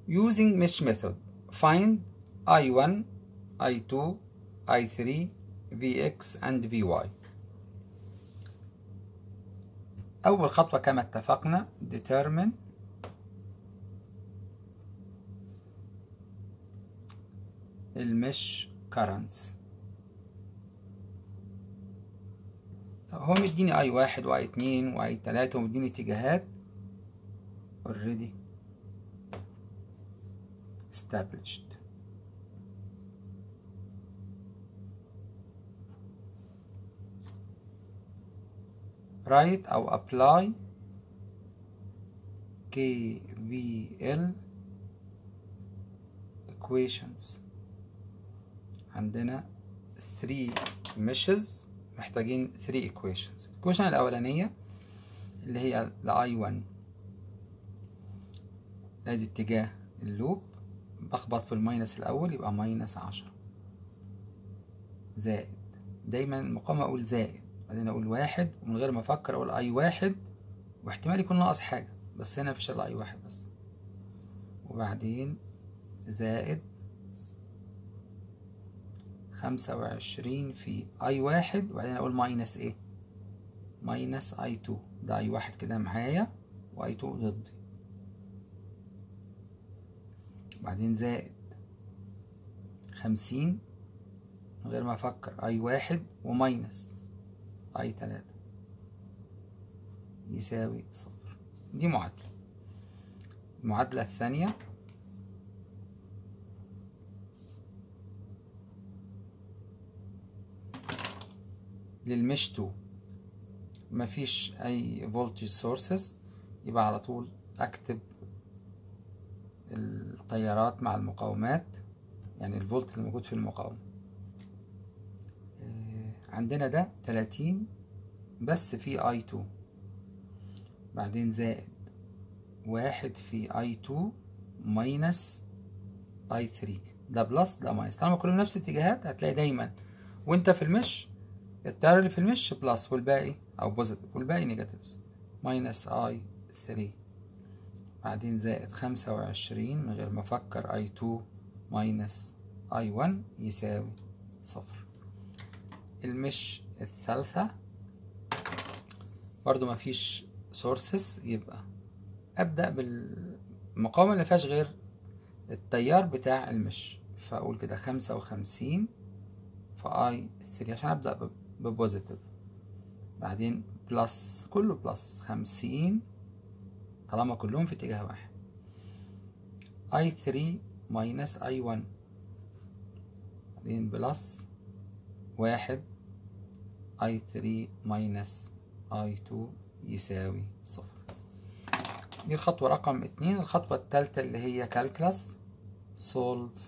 using mesh method find I1 I2 I3 Vx and Vy أول خطوة كما اتفقنا determine المش currents طب هو مديني اي واحد واي اتنين واي تلاتة ومديني اتجاهات already established write أو apply KVL equations عندنا 3 meshes محتاجين 3 equations equation الأولانية اللي هي ل I1 ادي اتجاه اللوب بخبط في الماينس الأول يبقى ماينس عشرة زائد دايما المقام أقول زائد بعدين أقول واحد ومن غير ما أفكر أقول أي واحد واحتمال يكون ناقص حاجة بس هنا مفيش إلا أي واحد بس وبعدين زائد خمسة وعشرين في اي واحد وبعدين اقول ماينس ايه ماينس اي تو ده اي واحد كده معايا واي تو ضدي وبعدين زائد خمسين من غير ما افكر اي واحد وماينس اي تلاتة يساوي صفر دي معادلة المعادلة الثانية للمش 2 مفيش اي فولتج سورسز يبقى على طول اكتب التيارات مع المقاومات يعني الفولت اللي موجود في المقاومة عندنا ده 30 بس في اي 2 بعدين زائد واحد في اي 2 ماينس اي 3 ده بلس ده ماينس طالما كلهم نفس الاتجاهات هتلاقي دايما وانت في المش التيار اللي في المش بلس والباقي او بوزيتيف والباقي نيجاتيفز ماينس اي 3 بعدين زائد خمسة وعشرين من غير ما افكر اي 2 ماينس اي 1 يساوي صفر المش الثالثة برضو مفيش سورسز يبقى ابدأ بالمقاومة اللي مفيهاش غير التيار بتاع المش فاقول كده خمسة وخمسين في اي 3 عشان ابدأ ببوزيتيف بعدين بلس كله بلس خمسين طالما كلهم في اتجاه واحد اي 3 ماينس اي 1 بعدين بلس واحد اي 3 ماينس اي 2 يساوي صفر دي الخطوة رقم اتنين الخطوة التالتة اللي هي كالكلاس solve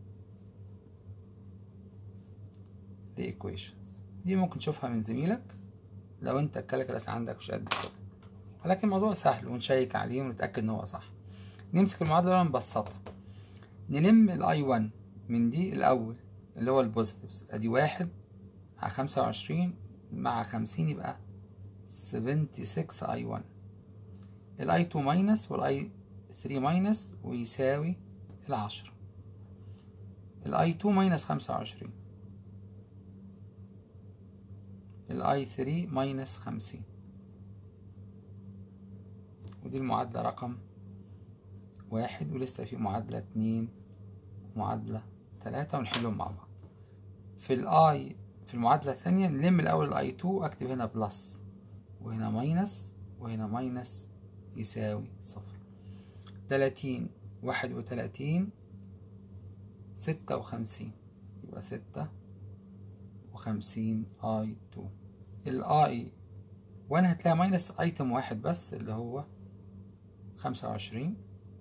the equations دي ممكن تشوفها من زميلك لو انت الكالكلاس عندك مش قد كده ولكن الموضوع سهل ونشيك عليه ونتأكد ان هو صح نمسك المعادلة ونبسطها نلم الاي 1 من دي الاول اللي هو البوزيتيفز ادي واحد مع خمسة وعشرين مع خمسين يبقى سفنتي سكس اي 1 الاي 2 ماينس والاي 3 ماينس ويساوي العشرة الاي 2 ماينس خمسة وعشرين الاي 3 ماينس خمسين ودي المعادلة رقم واحد ولسه في معادلة اتنين معادلة تلاتة ونحلهم مع بعض في الاي في المعادلة الثانية نلم الأول الاي 2 أكتب هنا بلس وهنا ماينس وهنا ماينس يساوي صفر تلاتين واحد وتلاتين ستة وخمسين يبقى ستة وخمسين اي 2 الاي وانا هتلاقي ماينس ايتم واحد بس اللي هو خمسة وعشرين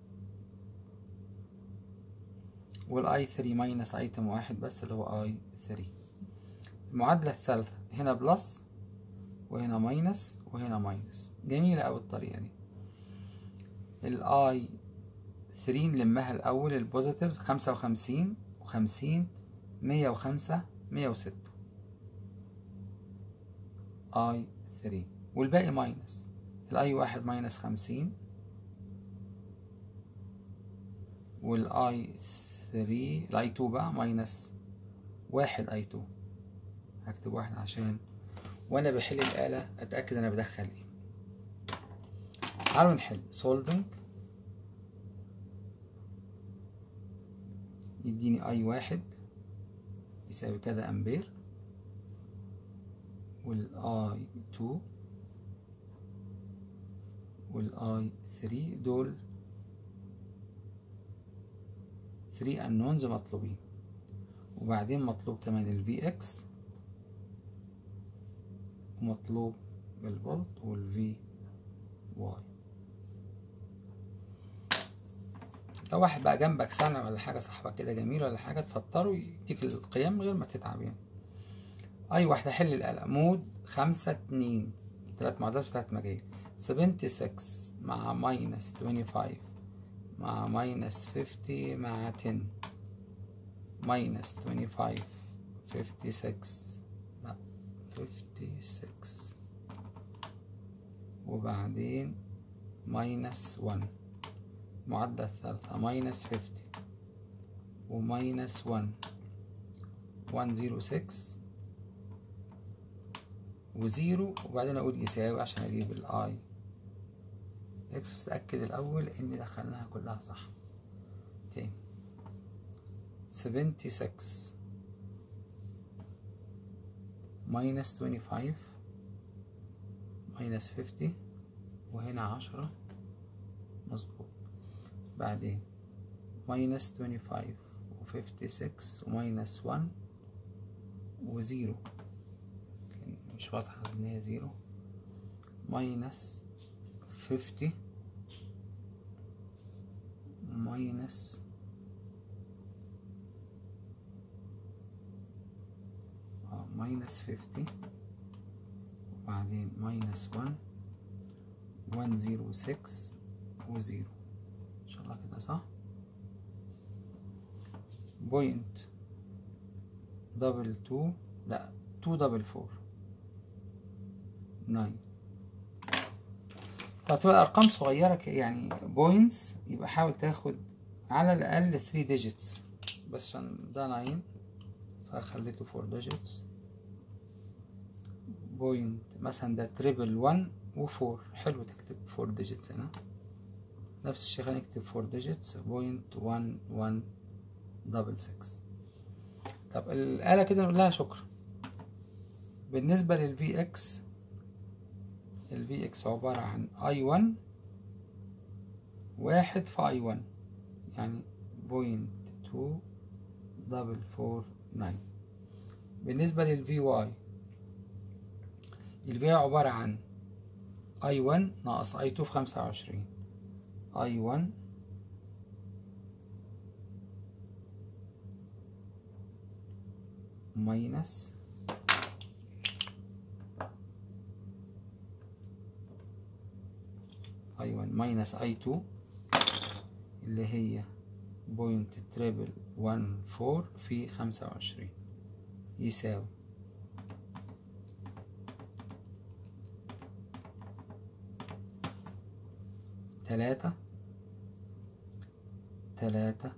والاي 3 ماينس ايتم واحد بس اللي هو اي 3 المعادلة الثالثة هنا بلس وهنا ماينس وهنا ماينس جميلة أوي الطريقة دي الاي 3 نلمها الأول البوزيتيفز خمسة وخمسين وخمسين مية وخمسة مية وستة اي 3 والباقي ماينس الاي واحد ماينس خمسين والاي 3 الاي 2 بقى ماينس واحد اي 2 هكتب واحد عشان وانا بحل الآلة اتأكد انا بدخل ايه تعالوا نحل solving يديني اي واحد يساوي كذا امبير والاي 2 والاي 3 دول 3 unknowns مطلوبين وبعدين مطلوب كمان ال Vx ومطلوب الفولت وال Vy لو واحد بقى جنبك سامع ولا حاجة صاحبك كده جميل ولا حاجة تفطره يديك القيم من غير ما تتعب يعني أي واحدة حل الآلة مود خمسة اتنين تلات معادلات في تلات مجال سفنتي سكس مع ماينس توينتي فايف مع ماينس فيفتي مع تن ماينس توينتي فايف فيفتي سكس لا فيفتي سكس وبعدين ماينس ون معدل الثالثة ماينس فيفتي وماينس ون ون زيرو سكس وزيرو وبعدين اقول يساوي عشان اجيب الاي اكس بس اتاكد الاول اني دخلناها كلها صح تاني سفنتي سكس ماينس توينتي فايف ماينس فيفتي وهنا عشرة مظبوط بعدين ماينس توينتي فايف وفيفتي سكس وماينس ون وزيرو مش واضحة ان هي زيرو ماينس فيفتي ماينس اه ماينس فيفتي وبعدين ماينس ون ون زيرو سكس وزيرو ان شاء الله كده صح بوينت دبل تو لا تو دبل فور ناين فتبقى أرقام صغيرة يعني بوينتس يبقى حاول تاخد على الأقل 3 ديجيتس بس عشان ده ناين فخليته 4 ديجيتس بوينت مثلا ده تريبل 1 وفور حلو تكتب 4 ديجيتس هنا نفس الشيء خلينا نكتب 4 ديجيتس بوينت 1 1 دبل 6 طب الآلة كده نقول لها شكرا بالنسبة للفي اكس ال Vx عبارة عن I1 واحد في I1 يعني بوينت تو دبل فور ناين بالنسبة لل Vy ال Vy عبارة عن I1 ناقص I2 في خمسة وعشرين I1 ماينس اي 1 ماينس اي 2 اللي هي بوينت تريبل 1 4 في 25 يساوي تلاتة تلاتة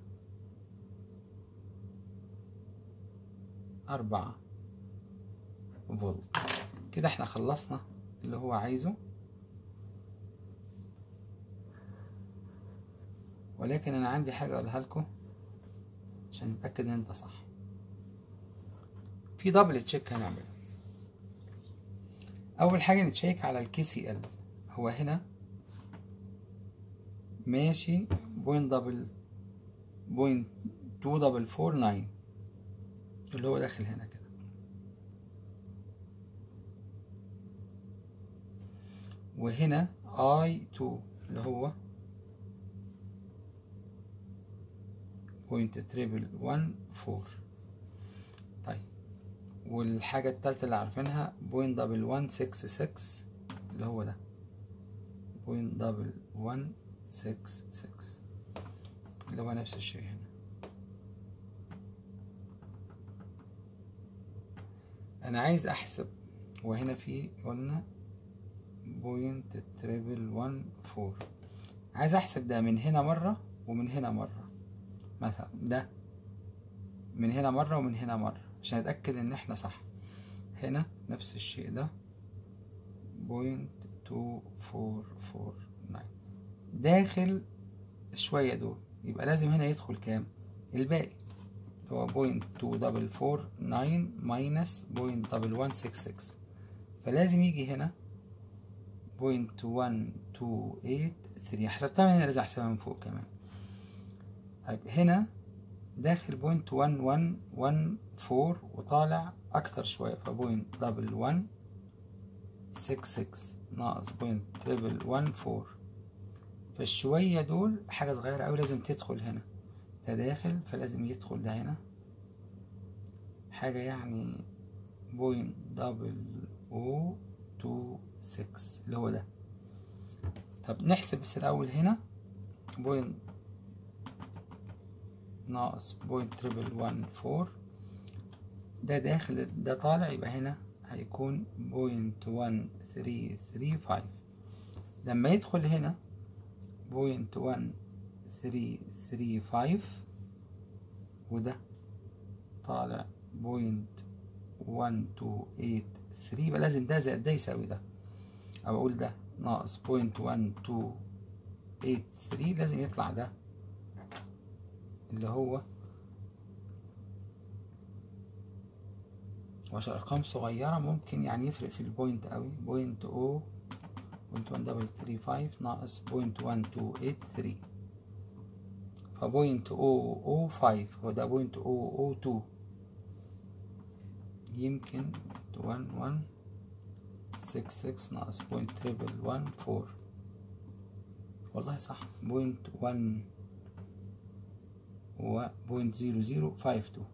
أربعة فولت كده احنا خلصنا اللي هو عايزه ولكن انا عندي حاجة اقولها لكم عشان نتأكد ان انت صح في دبل تشيك هنعمله اول حاجة نتشيك على الكي سي ال هو هنا ماشي بوينت دبل بوينت تو دبل فور ناين اللي هو داخل هنا كده وهنا اي تو اللي هو بوينت تريبل ون فور طيب والحاجة التالتة اللي عارفينها بوينت دبل ون سكس سكس اللي هو ده بوينت دبل ون سكس سكس اللي هو نفس الشيء هنا انا عايز احسب وهنا في قلنا بوينت تريبل ون فور عايز احسب ده من هنا مرة ومن هنا مرة مثلا ده من هنا مرة ومن هنا مرة عشان اتأكد ان احنا صح هنا نفس الشيء ده بوينت تو فور فور ناين داخل شوية دول يبقى لازم هنا يدخل كام الباقي اللي هو بوينت تو دبل فور ناين ماينس بوينت دبل وان سكس سكس فلازم يجي هنا بوينت وان تو ايت ثري حسبتها من هنا لازم احسبها من فوق كمان طيب هنا داخل بوينت ون ون ون فور وطالع أكتر شوية فبوينت دبل ون سكس سكس ناقص بوينت تريبل ون فور فالشوية دول حاجة صغيرة أوي لازم تدخل هنا ده داخل فلازم يدخل ده هنا حاجة يعني بوينت دبل او تو سكس اللي هو ده طب نحسب بس الأول هنا بوينت ناقص بوينت تريبل وان فور ده داخل ده طالع يبقى هنا هيكون بوينت وان ثري ثري فايف لما يدخل هنا بوينت وان ثري ثري فايف وده طالع بوينت وان تو ايت ثري يبقى لازم ده زائد ده يساوي ده أو أقول ده ناقص بوينت وان تو ايت ثري لازم يطلع ده اللي هو وعشان أرقام صغيرة ممكن يعني يفرق في البوينت أوي بوينت أو بوينت وان دبل ثري فايف ناقص بوينت وان تو ايت ثري فبوينت أو أو فايف هو ده بوينت أو أو تو يمكن وان وان سكس سكس ناقص بوينت تريبل وان فور والله صح بوينت وان هو بوينت زيرو زيرو فايف تو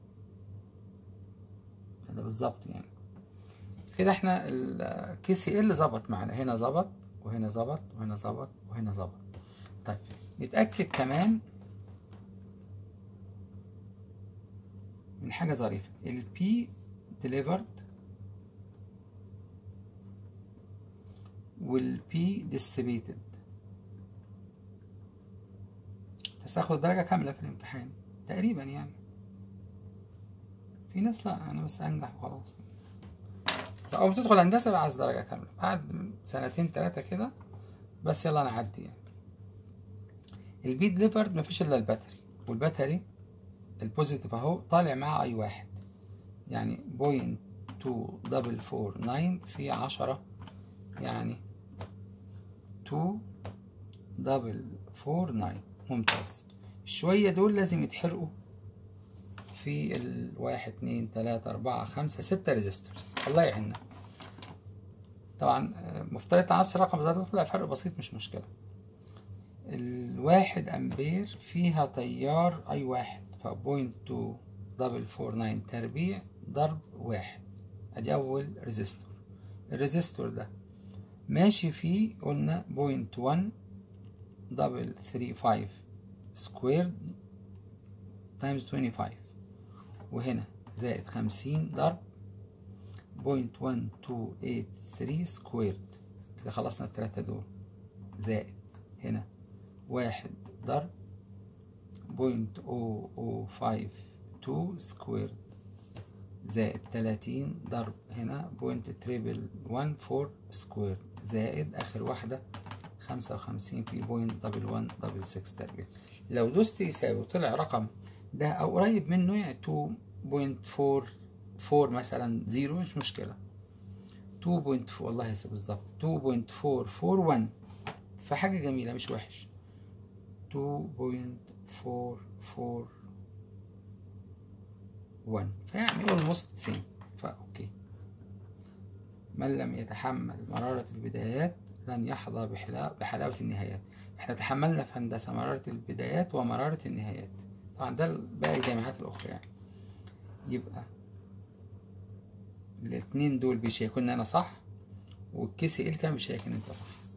ده بالظبط يعني كده احنا الكي سي ال ظبط معانا هنا ظبط وهنا ظبط وهنا ظبط وهنا ظبط طيب نتأكد كمان من حاجة ظريفة ال P delivered وال P dissipated تاخد درجة كاملة في الامتحان تقريبا يعني في ناس لا انا بس انجح وخلاص او بتدخل هندسة بقى عايز درجة كاملة بعد سنتين تلاتة كده بس يلا نعدي يعني البي ديليفرد مفيش الا الباتري والباتري البوزيتيف اهو طالع معاه اي واحد يعني بوينت تو دبل فور ناين في عشرة يعني تو دبل فور ناين ممتاز شوية دول لازم يتحرقوا في الواحد اتنين تلاتة أربعة خمسة ستة ريزيستورز الله يعيننا طبعا مفترض على نفس الرقم زي طلع فرق بسيط مش مشكلة الواحد أمبير فيها تيار أي واحد فبوينت تو دبل فور ناين تربيع ضرب واحد أدي أول ريزيستور الريزيستور ده ماشي فيه قلنا بوينت ون دبل ثري فايف سكوير تايمز توينتي فايف وهنا زائد خمسين ضرب بوينت ون تو ايت ثري سكويرد كده خلصنا التلاتة دول زائد هنا واحد ضرب بوينت او او فايف تو سكويرد زائد تلاتين ضرب هنا بوينت تريبل ون فور سكويرد زائد آخر واحدة خمسة وخمسين في بوينت دبل ون دبل سكس تربيع لو دوست يساوي وطلع رقم ده أو قريب منه يعني تو بوينت فور فور مثلا زيرو مش مشكلة تو بوينت فور والله يسا بالظبط تو بوينت فور فور ون فحاجة جميلة مش وحش تو بوينت فور فور ون فيعني اولموست سيم فأوكي من لم يتحمل مرارة البدايات لن يحظى بحلاوة النهايات احنا تحملنا في هندسة مرارة البدايات ومرارة النهايات طبعا ده باقي الجامعات الأخرى يعني يبقى الاتنين دول بيشيكوا ان انا صح والكيسي ال كان بيشيك ان انت صح